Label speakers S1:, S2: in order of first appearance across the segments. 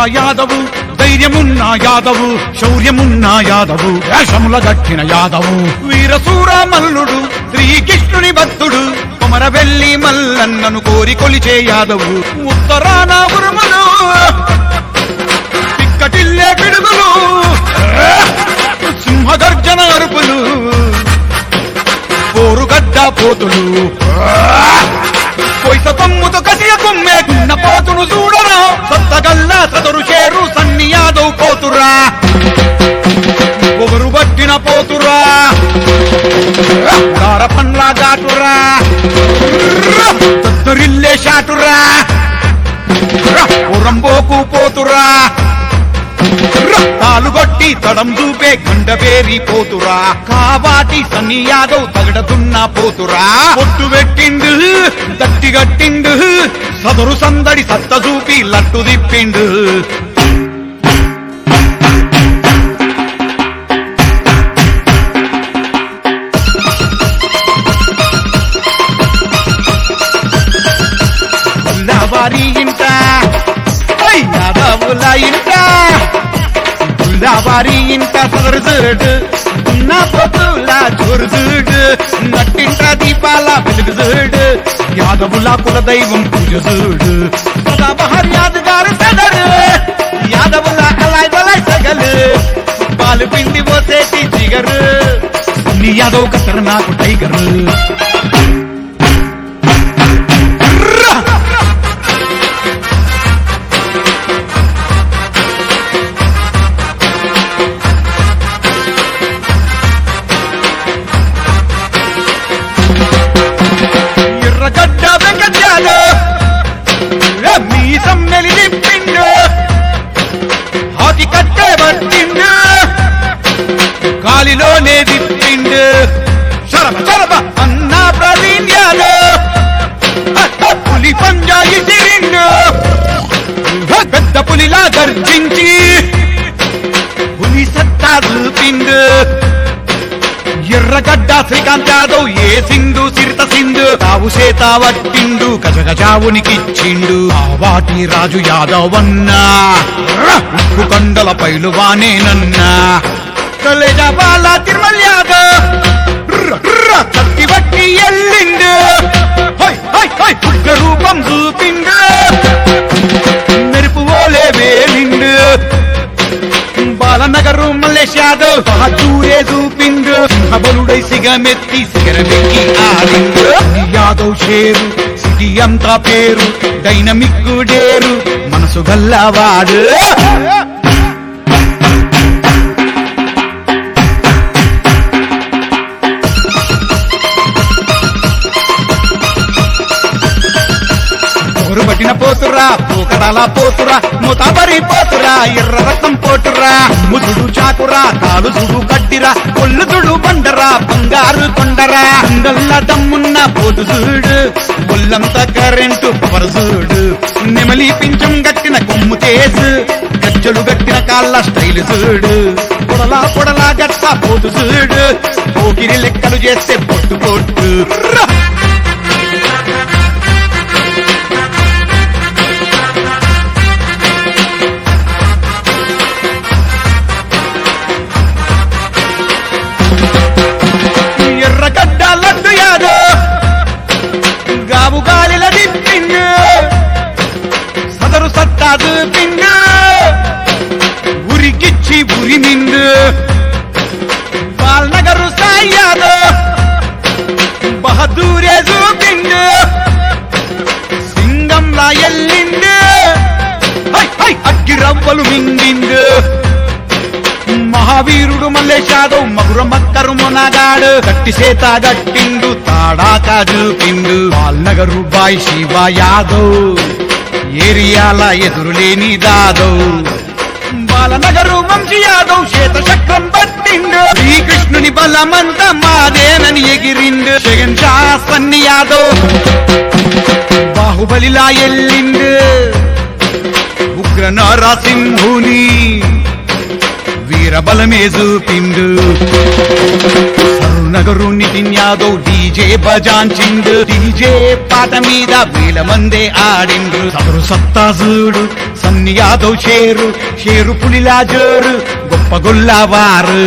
S1: యాదవు ధైర్యమున్న యాదవు శౌర్యమున్న యాదవు వేషముల గట్టిన యాదవు వీరసూర మల్లుడు శ్రీకృష్ణుని భక్తుడు కొమరవెల్లి మల్లన్నను కోరి కొలిచే యాదవు ఉత్తరాన ఉరుములు పిక్కటిల్లే పిడుగులు సింహగర్జన అరుపులు పోరుగడ్డ పోతులు కొయ్త కొమ్ముతో కసియ కొమ్మే గున్న పోతును చూడరా సత్తగల్ల సదరు చేరు సన్ని యాదవ్ పోతురా పొగరు పట్టిన పోతురా దార పండ్ల దాటురా తత్తరిల్లే షాటురా ఉరంబోకు పోతురా తాలుగొట్టి తడం చూపే గండబేరి పోతురా కావాటి సన్ని యాదవ్ తగడతున్న పోతురా పొట్టు పెట్టిండు దట్టి గట్టిండు సదరు సందడి సత్త చూపి లట్టు దిప్పిండు వారి ఇంట ఐ యాదవుల ఇంట వారి ఇంట సదరుజుడు నా పొద్దుల చూరుజుడు నట్టింట దీపాల వెలుగుజుడు యాదవుల కుల దైవం పూజుడు సదాబహర్ యాదగారు సదరు యాదవుల కలాయ్ బలాయ్ సగలు పాలు పిండి పోసేటి జిగరు నీ యాదవ్ కసరు నాకు టైగరు ఎర్రగడ్డ వెంకటాలు మీ సమ్మెలి నింపిండు హాకి కట్టే పట్టిండు గాలిలోనే విప్పిండు శరభ శరభ అన్నా ప్రవీణ్యాలు పులి పంజాయి తిరిండు పెద్ద పులిలా గర్జించి పులి సత్తా చూపిండు ఎర్రగడ్డ శ్రీకాంత్ యాదవ్ ఏ సింధు సిరిత సింధు తావు చేత వట్టిండు గజగజావునికిచ్చిండు ఆ వాటి రాజు యాదవ్ అన్నా ఉప్పు కొండల పైలువానేనన్నా కలేజా బాల తిరుమల యాదవ్ ర్ర, ర్ర, కత్తి బట్టి ఎల్లిండు హై, హై, హై, పుట్ట రూపం చూపిండు మెరుపు ఓలే వేలిండు బాలనగరు మల్లేష్ యాదవ్ బహదూరే చూపిండు సింహబలుడై సిగమెత్తి సిగరమెక్కి ఆడిండు ఈ యాదవ్ షేరు సిటీ అంతా పేరు డైనమిక్ డేరు మనసు గల్లవాడు ఊరు పట్టిన పోతురా పోకరాల పోతురా ముతాబరి పోతురా ఎర్ర రక్తం పోటురా ముదుడు చాకురా కాలు చూడు కడ్డిరా కొల్లు చూడు బండరా బంగారు కొండరా అంగల్ల దమ్మున్న పోటు చూడు ఒళ్ళంత కరెంటు పవర్ చూడు నెమలి పించం గట్టిన కొమ్ము కేసు గజ్జలు గట్టిన కాళ్ళ స్టైల్ చూడు పొడలా పొడలా గట్ట పోటు చూడు పోకిరి లెక్కలు చేస్తే పొట్టు పొట్టు రా! ఎర్రగడ్డ లడ్డు యాదో గావు గాలిల దిప్పిండు సదరు సత్తాదు పిండు ఉరికిచ్చి ఉరిమిండు బాల్నగరు సాయాదో బహదూరే చూపిండు సింగంలా ఎల్లిండు హై, హై, అగ్గి రవ్వలు మింగిండు మహావీరుడు మల్లేష్ యాదవ్ మగుర మక్కరు మొనగాడు గట్టి చేత గట్టిండు తాడాక చూపిండు వాల్నగరు బాయ్ శివ యాదవ్ ఏరియాల ఎదురులేని దాదవ్ బాలనగరు వంశీ యాదవ్ చేత చక్రం పట్టిండు శ్రీకృష్ణుని బలమంతా మాదేనని ఎగిరిండు జగన్ షా సన్ని యాదవ్ బాహుబలిలా ఎల్లిండు ఉగ్ర నరసింహుని వీర వీరబలమే చూపిండు నగరు నితిన్ యాదవ్ డీజే బజాంచిండు డీజే పాట మీద వేల మందే ఆడిండు సదరు సత్తా చూడు సన్ని యాదవ్ షేరు షేరు పులిలా జోరు గొప్ప గొల్లవారు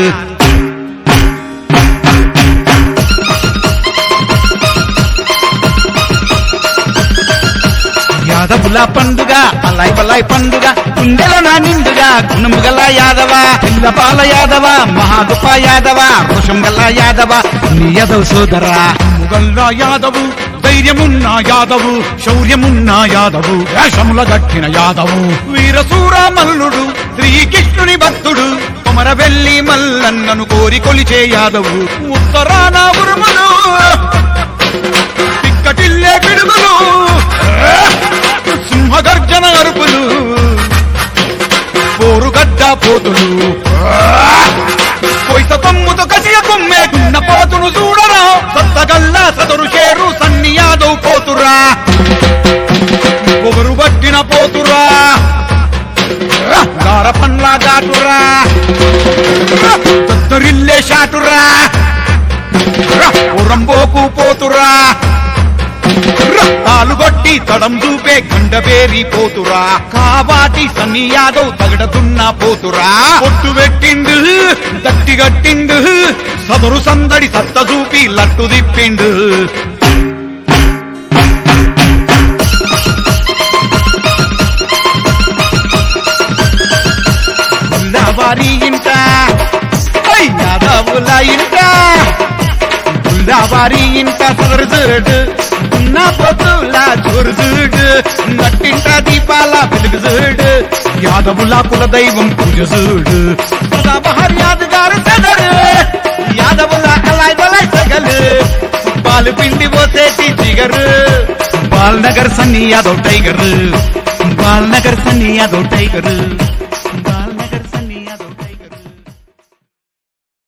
S1: యాదవుల పండుగ అల్లాయ్ బల్లాయ్ పండుగ గుండెల నా నిండుగా గుణము గల యాదవ పిల్లపాల యాదవ మహాగొప్ప యాదవ రోషం గల యాదవ నీ యాదవ్ సోదరా ముగల్ల యాదవు ధైర్యమున్న యాదవు శౌర్యమున్న యాదవు వేషముల గట్టిన యాదవు వీరసూర మల్లుడు శ్రీకృష్ణుని భక్తుడు కొమరవెల్లి మల్లన్నను కోరి కొలిచే యాదవు ఉత్తరాన ఉరుములు తిక్కటిల్లే పిడుగులు సింహగర్జన అరుపులు పోరుగడ్డ పోతులు కొయ్త కొమ్ముతో కసియ కొమ్మే గున్న పోతును చూడరా సత్తగల్ల సదరు షేరు సన్ని యాదవ్ పోతురా పొగరు పట్టిన పోతురా గార పండ్ల దాటురా దత్తరిల్లే షాటురా ఉరంబోకు పోతురా తాలుగొట్టి తడం చూపే గండబేరి పోతురా కావాటి సన్ని యాదవ్ తగడతున్న పోతురా పొట్టు పెట్టిండు దట్టి గట్టిండు సదరు సందడి సత్త చూపి లట్టు దిప్పిండు గుల్లవారి ఇంట ఐ యాదవుల ఇంట గుల్లవారి ఇంట సదరు చూడు ఉన్న పొద్దుల చూరు చూడు నట్టింట దీపాల వెలుగు చూడు యాదవుల కుల దైవం పూజ చూడు సదాబహర్ యాదగారు సదరు యాదవుల అలాయ్ బలాయ్ సగలు పాలు పిండి పోసేటి జిగరు Balanagar Sunny Yadav tiger Balanagar Sunny Yadav tiger